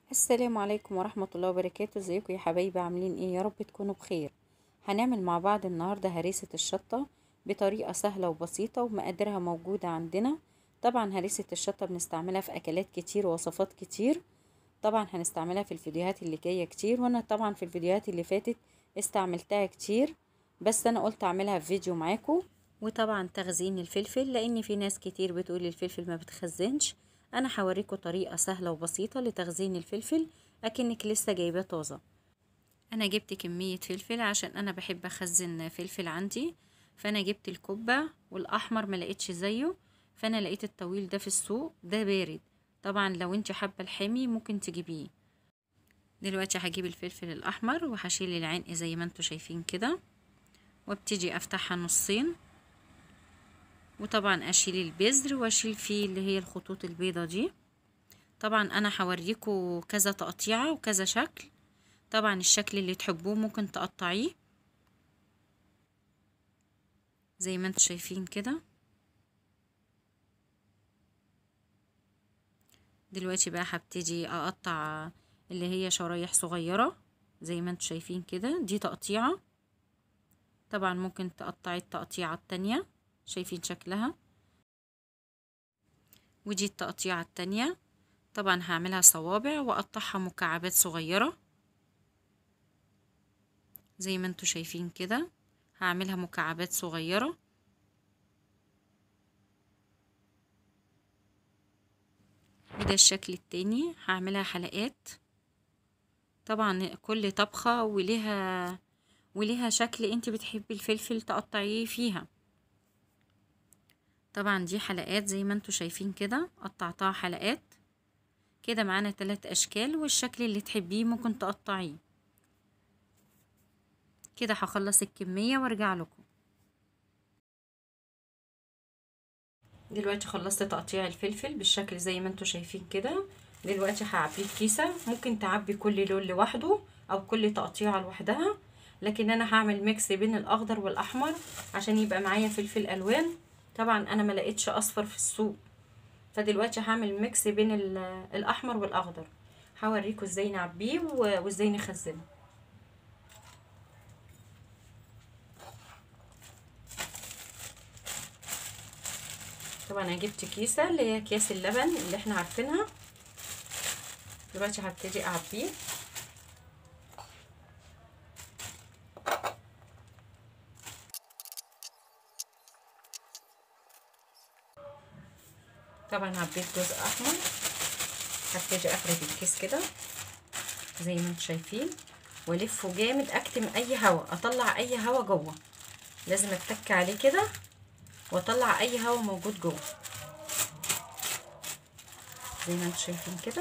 السلام عليكم ورحمة الله وبركاته ازيكم يا حبايبي عاملين ايه يا رب تكونوا بخير هنعمل مع بعض النهاردة هريسة الشطة بطريقة سهلة وبسيطة ومقاديرها موجودة عندنا طبعا هريسة الشطة بنستعملها في اكلات كتير ووصفات كتير طبعا هنستعملها في الفيديوهات اللي جاية كتير وانا طبعا في الفيديوهات اللي فاتت استعملتها كتير بس انا قلت اعملها في فيديو معاكم وطبعا تخزين الفلفل لان في ناس كتير بتقول الفلفل ما بتخزنش انا هوريكم طريقه سهله وبسيطه لتخزين الفلفل اكنك لسه جايباه طازه انا جبت كميه فلفل عشان انا بحب اخزن فلفل عندي فانا جبت الكبه والاحمر ما لقيتش زيه فانا لقيت الطويل ده في السوق ده بارد طبعا لو انت حابه الحامي ممكن تجيبيه دلوقتي هجيب الفلفل الاحمر وهشيل العنق زي ما انتوا شايفين كده وابتدي افتحها نصين وطبعا اشيل البذر واشيل فيه اللي هي الخطوط البيضة دي طبعا انا هوريكم كذا تقطيعة وكذا شكل طبعا الشكل اللي تحبوه ممكن تقطعيه زي ما انتم شايفين كده دلوقتي بقى هبتدي اقطع اللي هي شرايح صغيرة زي ما انتم شايفين كده دي تقطيعة طبعا ممكن تقطعي التقطيعة التانية شايفين شكلها ودي التقطيعة التانية طبعا هعملها صوابع واقطعها مكعبات صغيرة زي ما انتوا شايفين كده هعملها مكعبات صغيرة وده الشكل التاني هعملها حلقات طبعا كل طبخة وليها وليها شكل انت بتحبي الفلفل تقطعيه فيها طبعا دي حلقات زي ما انتوا شايفين كده قطعتها حلقات كده معانا ثلاث اشكال والشكل اللي تحبيه ممكن تقطعيه كده هخلص الكمية وارجع لكم دلوقتي خلصت تقطيع الفلفل بالشكل زي ما انتوا شايفين كده دلوقتي هعبيه في كيسة ممكن تعبي كل لون لوحده او كل تقطيعة لوحدها لكن انا هعمل ميكس بين الاخضر والاحمر عشان يبقى معايا فلفل الوان طبعا انا ما لقيتش اصفر في السوق فدلوقتي هعمل ميكس بين الاحمر والاخضر هوريكم ازاي نعبيه وازاي نخزنه طبعا انا جبت كيسه اللي هي اكياس اللبن اللي احنا عارفينها دلوقتي هبتدي اعبيه طبعا عبيت جزء احمر هبتدي افرد الكيس كده زي ما انتم شايفين والفه جامد اكتم اي هواء اطلع اي هواء جوه لازم اتك عليه كده واطلع اي هواء موجود جوه زي ما انتم شايفين كده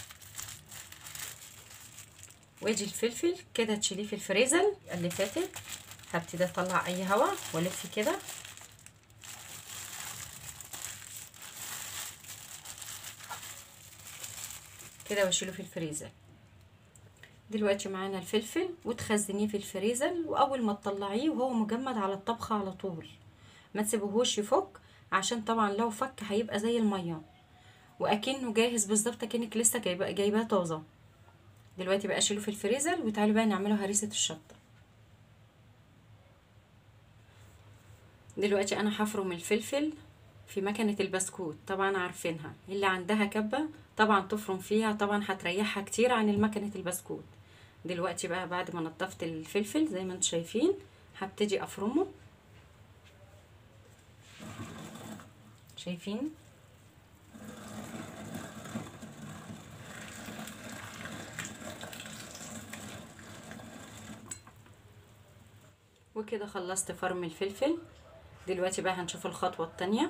واجي الفلفل كده تشيليه في الفريزر اللي فاتت هبتدي اطلع اي هواء والف كده كده واشيله في الفريزر دلوقتي معانا الفلفل وتخزنيه في الفريزر واول ما تطلعيه وهو مجمد على الطبخه على طول ما تسيبوهوش يفك عشان طبعا لو فك هيبقى زي الميه واكنه جاهز بالظبط كانك لسه جايباه جايباه طازه دلوقتي بقى اشيله في الفريزر وتعالوا بقى نعمله هريسه الشطه دلوقتي انا هفرم الفلفل في مكنة البسكوت طبعا عارفينها اللي عندها كبة طبعا تفرم فيها طبعا هتريحها كتير عن المكنة البسكوت دلوقتي بقى بعد ما نضفت الفلفل زي ما انتم شايفين هبتدي افرمه شايفين وكده خلصت فرم الفلفل دلوقتي بقى هنشوف الخطوة التانية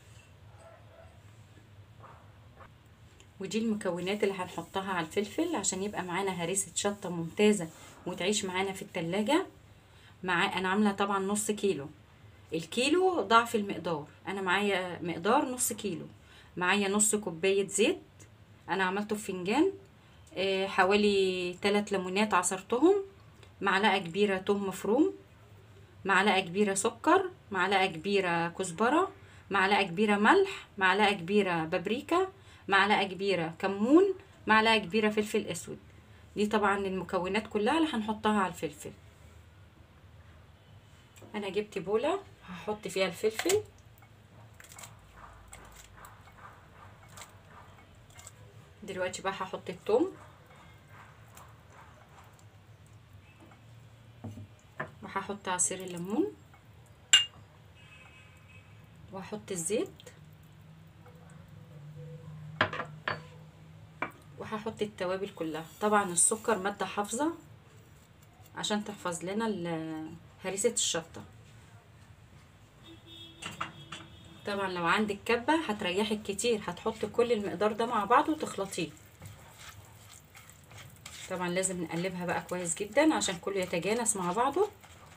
ودي المكونات اللي هنحطها على الفلفل عشان يبقى معانا هريسة شطة ممتازة وتعيش معانا في التلاجة مع انا عاملة طبعا نص كيلو الكيلو ضعف المقدار انا معايا مقدار نص كيلو معايا نص كوباية زيت انا عملته في فنجان آه حوالي 3 ليمونات عصرتهم معلقة كبيرة توم مفروم معلقة كبيرة سكر معلقة كبيرة كزبرة معلقة كبيرة ملح معلقة كبيرة بابريكا معلقة كبيرة كمون معلقه كبيره فلفل اسود دي طبعا المكونات كلها اللي هنحطها على الفلفل انا جبت بوله هحط فيها الفلفل دلوقتي بقى هحط الثوم وهحط عصير الليمون وهحط الزيت وهحط التوابل كلها طبعا السكر ماده حافظه عشان تحفظ لنا هريسه الشطه طبعا لو عندك كبه هتريحك كتير هتحط كل المقدار ده مع بعض وتخلطيه طبعا لازم نقلبها بقى كويس جدا عشان كله يتجانس مع بعضه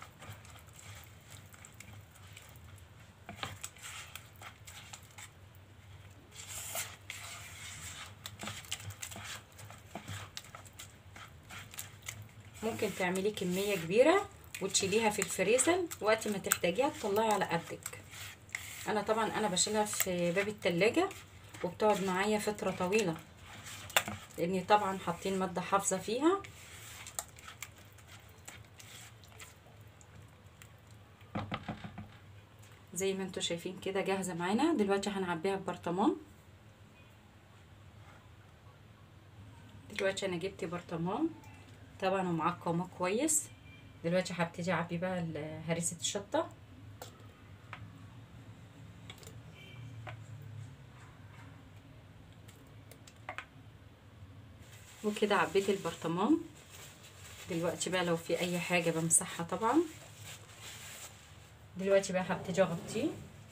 ممكن تعملي كميه كبيره وتشيليها في الفريزر وقت ما تحتاجيها تطلعي على قدك انا طبعا انا بشيلها في باب التلاجة وبتقعد معايا فتره طويله لاني طبعا حاطين ماده حافظه فيها زي ما انتوا شايفين كده جاهزه معانا دلوقتي هنعبيها ببرطمان دلوقتي انا جبت برطمان طبعا ومعقمه كويس دلوقتي هبتدي اعبي بقى هريسه الشطه وكده عبيت البرطمان دلوقتي بقى لو في اي حاجه بمسحها طبعا دلوقتي بقى هبتدي اغطيه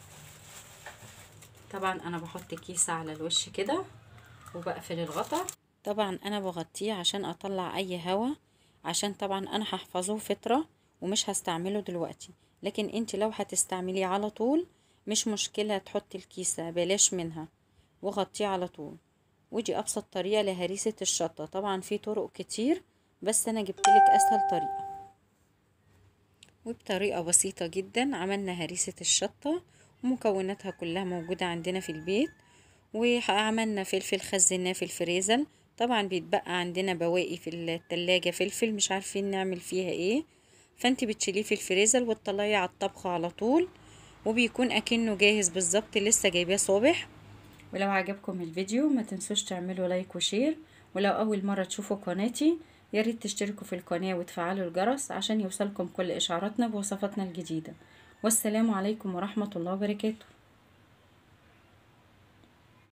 طبعا انا بحط كيسه على الوش كده وبقفل الغطا طبعا انا بغطيه عشان اطلع اي هوا عشان طبعا انا هحفظه فتره ومش هستعمله دلوقتي لكن انت لو هتستعمليه على طول مش مشكله تحطي الكيسه بلاش منها وغطيه على طول ودي ابسط طريقه لهريسه الشطه طبعا في طرق كتير بس انا جبتلك اسهل طريقه وبطريقه بسيطه جدا عملنا هريسه الشطه ومكوناتها كلها موجوده عندنا في البيت وعملنا فلفل خزناه في الفريزر طبعا بيتبقى عندنا بواقي في التلاجة فلفل مش عارفين نعمل فيها ايه فانت بتشيليه في الفريزر وتطلعيه على الطبخ على طول وبيكون اكنه جاهز بالظبط لسه جايباه صبح ولو عجبكم الفيديو ما تنسوش تعملوا لايك وشير ولو اول مره تشوفوا قناتي ياريت تشتركوا في القناه وتفعلوا الجرس عشان يوصلكم كل اشعاراتنا بوصفاتنا الجديده والسلام عليكم ورحمه الله وبركاته